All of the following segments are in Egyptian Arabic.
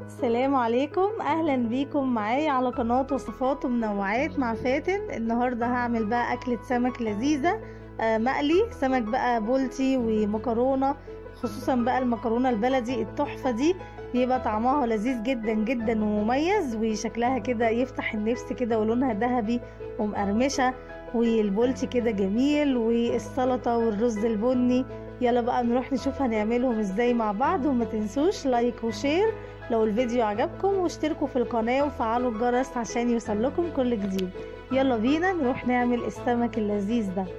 السلام عليكم اهلا بيكم معايا على قناة وصفات ومنوعات مع فاتن النهاردة هعمل بقى اكلة سمك لذيذة آه، مقلي سمك بقى بولتي ومكرونة خصوصا بقى المكرونة البلدي التحفة دي بيبقى طعمها لذيذ جدا جدا ومميز وشكلها كده يفتح النفس كده ولونها ذهبي ومقرمشة والبولتي كده جميل والسلطة والرز البني يلا بقى نروح نشوف هنعملهم ازاي مع بعض وما تنسوش لايك وشير لو الفيديو عجبكم واشتركوا في القناة وفعلوا الجرس عشان يوصلكم كل جديد يلا بينا نروح نعمل السمك اللذيذ ده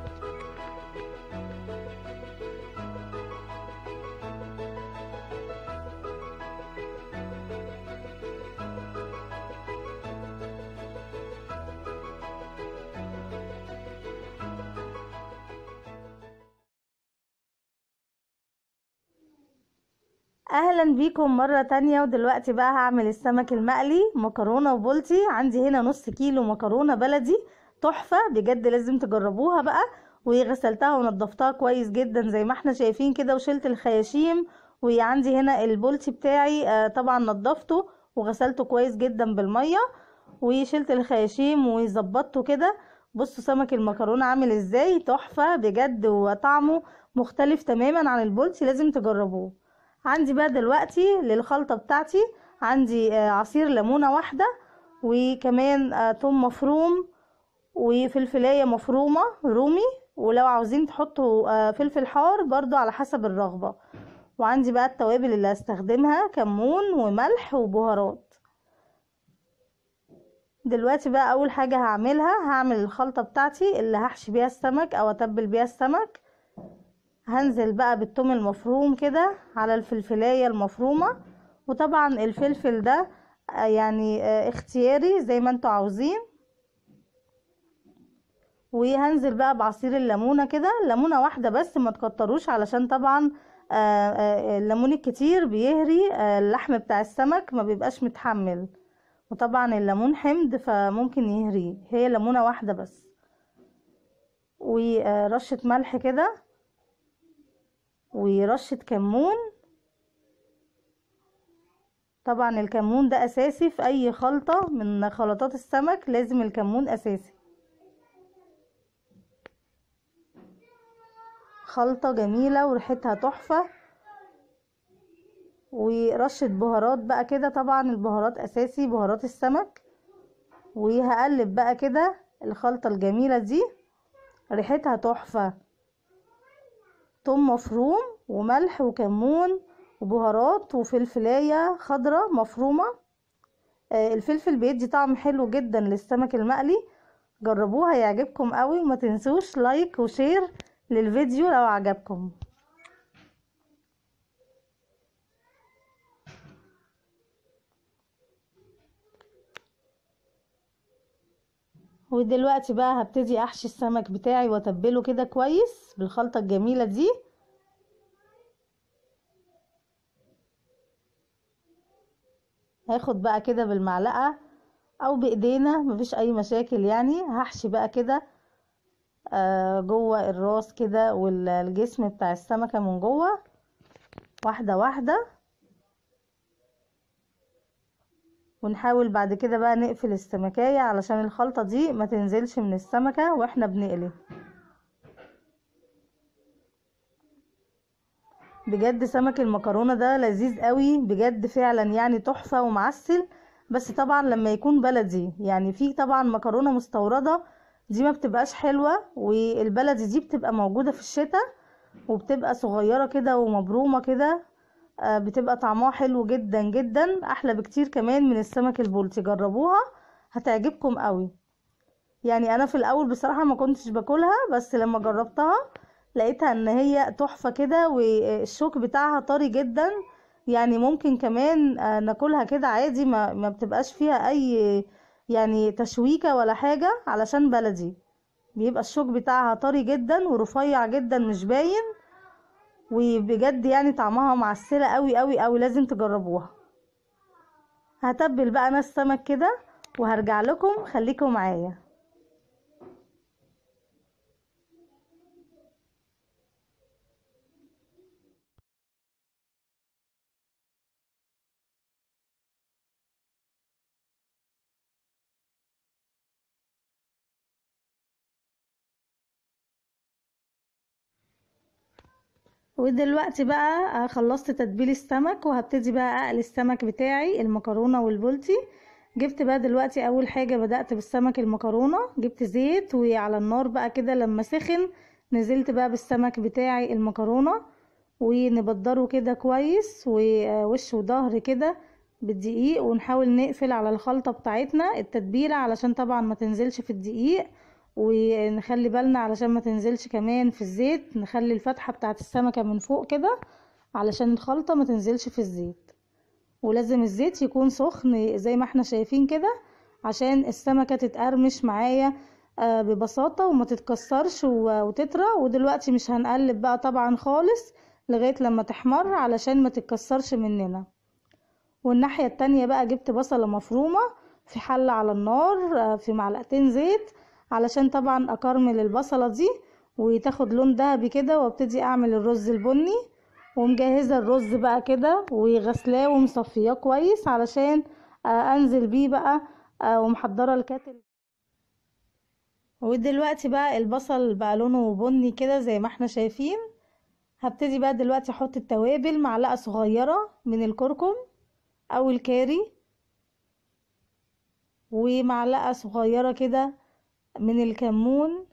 اهلا بيكم مرة تانية ودلوقتي بقى هعمل السمك المقلي مكرونة وبولتي عندي هنا نص كيلو مكرونة بلدي تحفة بجد لازم تجربوها بقى وغسلتها ونضفتها كويس جدا زي ما احنا شايفين كده وشلت الخياشيم وعندي هنا البولتي بتاعي آه طبعا نضفته وغسلته كويس جدا بالمية وشلت الخياشيم وظبطته كده بصوا سمك المكرونة عامل ازاي تحفة بجد وطعمه مختلف تماما عن البولتي لازم تجربوه عندي بقى دلوقتي للخلطة بتاعتي عندي عصير ليمونة واحدة وكمان توم مفروم وفلفلاية مفرومة رومي ولو عاوزين تحطوا فلفل حار برضو على حسب الرغبة وعندي بقى التوابل اللي هستخدمها كمون وملح وبهارات دلوقتي بقى اول حاجة هعملها هعمل الخلطة بتاعتي اللي هحشي بيها السمك او اتبل بيها السمك هنزل بقى بالثوم المفروم كده على الفلفلاية المفرومة وطبعا الفلفل ده يعني اختياري زي ما انتوا عاوزين وهنزل بقى بعصير الليمونة كده ليمونة واحدة بس ما تكتروش علشان طبعا الليمون الكتير بيهري اللحم بتاع السمك ما بيبقاش متحمل وطبعا الليمون حمض فممكن يهريه هي ليمونة واحدة بس ورشة ملح كده ورشة كمون طبعا الكمون ده اساسي في اي خلطة من خلطات السمك لازم الكمون اساسي خلطة جميلة وريحتها تحفة ورشة بهارات بقى كده طبعا البهارات اساسي بهارات السمك وهقلب بقى كده الخلطة الجميلة دي ريحتها تحفة توم مفروم وملح وكمون وبهارات وفلفلاية خضرة مفرومة آه الفلفل بيدي طعم حلو جدا للسمك المقلي جربوها هيعجبكم قوي وما تنسوش لايك وشير للفيديو لو عجبكم ودلوقتي بقى هبتدي احشي السمك بتاعي واتبله كده كويس بالخلطة الجميلة دي هاخد بقى كده بالمعلقة او بايدينا مفيش اي مشاكل يعني هحشي بقى كده آه جوه الراس كده والجسم بتاع السمكة من جوه واحدة واحدة ونحاول بعد كده بقى نقفل السمكية علشان الخلطة دي ما تنزلش من السمكة واحنا بنقلي بجد سمك المكرونة ده لذيذ قوي بجد فعلا يعني تحفة ومعسل بس طبعا لما يكون بلدي يعني في طبعا مكرونة مستوردة دي ما بتبقاش حلوة والبلدي دي بتبقى موجودة في الشتاء وبتبقى صغيرة كده ومبرومة كده بتبقى طعمها حلو جدا جدا احلى بكتير كمان من السمك البولتي جربوها هتعجبكم قوي يعني انا في الاول بصراحة ما كنتش باكلها بس لما جربتها لقيتها ان هي تحفة كده والشوك بتاعها طري جدا يعني ممكن كمان ناكلها كده عادي ما, ما بتبقاش فيها اي يعني تشويكة ولا حاجة علشان بلدي بيبقى الشوك بتاعها طري جدا ورفيع جدا مش باين وبجد يعني طعمها معسلة قوي قوي قوي لازم تجربوها هتبل بقى انا السمك كده وهرجع لكم خليكم معايا ودلوقتي بقى خلصت تتبيل السمك وهبتدي بقى اقلي السمك بتاعي المكرونه والبولتي جبت بقى دلوقتي اول حاجه بدات بالسمك المكرونه جبت زيت وعلى النار بقى كده لما سخن نزلت بقى بالسمك بتاعي المكرونه ونبدره كده كويس ووش وظهر كده بالدقيق ونحاول نقفل على الخلطه بتاعتنا التتبيله علشان طبعا ما تنزلش في الدقيق ونخلي بالنا علشان ما تنزلش كمان في الزيت نخلي الفتحة بتاعت السمكة من فوق كده علشان الخلطة ما تنزلش في الزيت ولازم الزيت يكون سخن زي ما احنا شايفين كده عشان السمكة تتقرمش معايا ببساطة وما تتكسرش وتطرى ودلوقتي مش هنقلب بقى طبعا خالص لغاية لما تحمر علشان ما تتكسرش مننا والناحية التانية بقى جبت بصلة مفرومة في حلة على النار في معلقتين زيت علشان طبعا اكرمل البصلة دي وتاخد لون دهبي كده وابتدي اعمل الرز البني ومجهزة الرز بقى كده وغسلاه ومصفياه كويس علشان انزل بيه بقى ومحضرة الكاتل ودلوقتي بقى البصل بقى لونه بني كده زي ما احنا شايفين هبتدي بقى دلوقتي احط التوابل معلقة صغيرة من الكركم او الكاري ومعلقة صغيرة كده من الكمون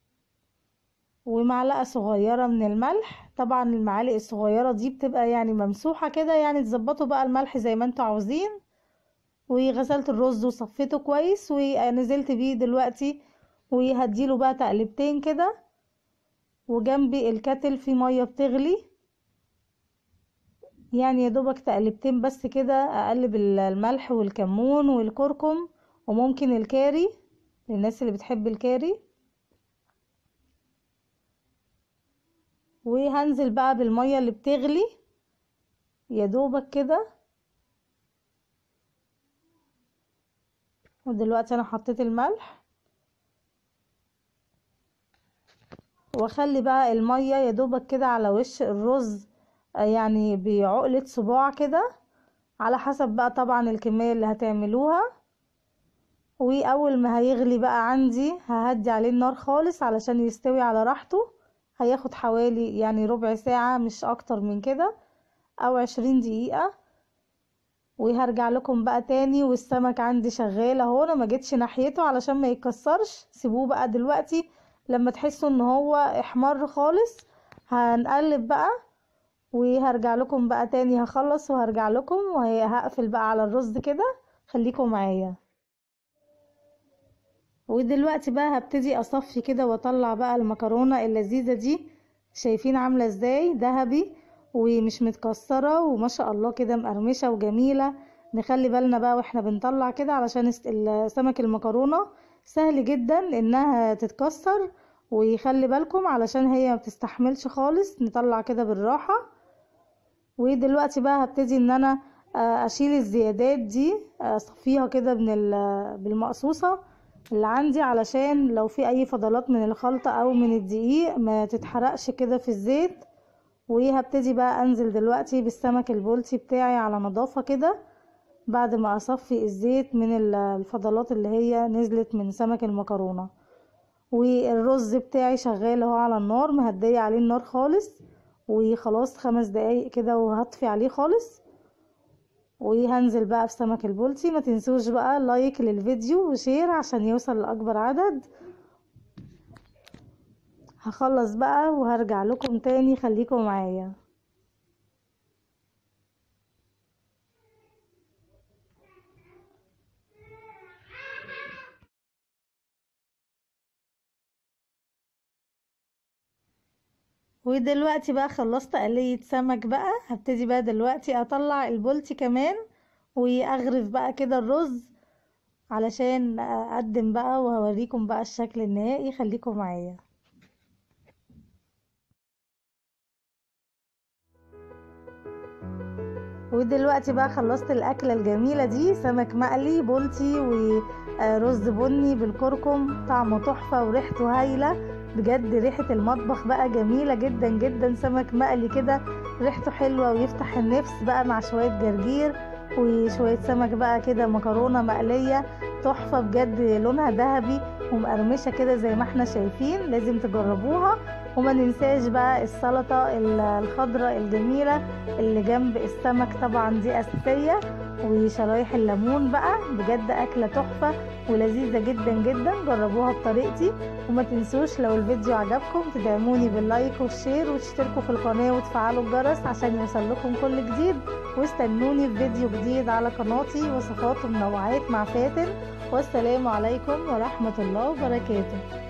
ومعلقة صغيرة من الملح طبعا المعالق الصغيرة دي بتبقى يعني ممسوحة كده يعني تظبطوا بقى الملح زي ما انتوا عاوزين وغسلت الرز وصفيته كويس ونزلت بيه دلوقتي وهديله بقى تقلبتين كده وجنبي الكتل في مية بتغلي يعني يا دوبك تقلبتين بس كده اقلب الملح والكمون والكركم وممكن الكاري للناس اللي بتحب الكاري وهنزل بقى بالمية اللي بتغلي يا دوبك كده ودلوقتي انا حطيت الملح واخلي بقى المية يا دوبك كده على وش الرز يعني بعقلة صباع كده على حسب بقى طبعا الكمية اللي هتعملوها واول ما هيغلي بقى عندي ههدي عليه النار خالص علشان يستوي على راحته هياخد حوالي يعني ربع ساعة مش اكتر من كده او عشرين دقيقة وهرجع لكم بقى تاني والسمك عندي شغال اهو انا ما جيتش ناحيته علشان ما يتكسرش سيبوه بقى دلوقتي لما تحسوا ان هو احمر خالص هنقلب بقى وهرجع لكم بقى تاني هخلص وهرجع لكم وهقفل بقى على الرز كده خليكم معايا ودلوقتي بقى هبتدي اصفي كده واطلع بقى المكرونة اللذيذة دي شايفين عاملة ازاي ذهبي ومش متكسرة وما شاء الله كده مقرمشة وجميلة نخلي بالنا بقى واحنا بنطلع كده علشان سمك المكرونة سهل جدا انها تتكسر ويخلي بالكم علشان هي ما بتستحملش خالص نطلع كده بالراحة ودلوقتي بقى هبتدي ان انا اشيل الزيادات دي اصفيها كده من بالمقصوصة اللي عندي علشان لو في اي فضلات من الخلطة او من الدقيق ما تتحرقش كده في الزيت وهبتدي بقى انزل دلوقتي بالسمك البولتي بتاعي على نظافة كده بعد ما اصفي الزيت من الفضلات اللي هي نزلت من سمك المكرونة والرز بتاعي شغال اهو على النار مهدية عليه النار خالص وخلاص خمس دقايق كده وهطفي عليه خالص وهنزل بقى في سمك البولتي ما تنسوش بقى لايك للفيديو وشير عشان يوصل لاكبر عدد هخلص بقى وهرجع لكم تاني خليكم معايا ودلوقتي بقى خلصت قلية سمك بقى هبتدي بقى دلوقتي اطلع البولتي كمان واغرف بقى كده الرز علشان اقدم بقى وهوريكم بقى الشكل النهائي خليكم معايا ودلوقتي بقى خلصت الاكله الجميله دي سمك مقلي بولتي ورز بني بالكركم طعمه تحفه وريحته هايله بجد ريحه المطبخ بقى جميله جدا جدا سمك مقلي كده ريحته حلوه ويفتح النفس بقى مع شويه جرجير وشويه سمك بقى كده مكرونه مقليه تحفه بجد لونها ذهبي ومقرمشه كده زي ما احنا شايفين لازم تجربوها وما ننساش بقى السلطة الخضراء الجميلة اللي جنب السمك طبعا دي أساسية وشرايح الليمون بقى بجد أكلة تحفة ولذيذة جدا جدا جربوها بطريقتي وما تنسوش لو الفيديو عجبكم تدعموني باللايك والشير وتشتركوا في القناة وتفعلوا الجرس عشان يوصلكم كل جديد واستنوني في فيديو جديد على قناتي وصفات ومنوعات مع فاتن والسلام عليكم ورحمة الله وبركاته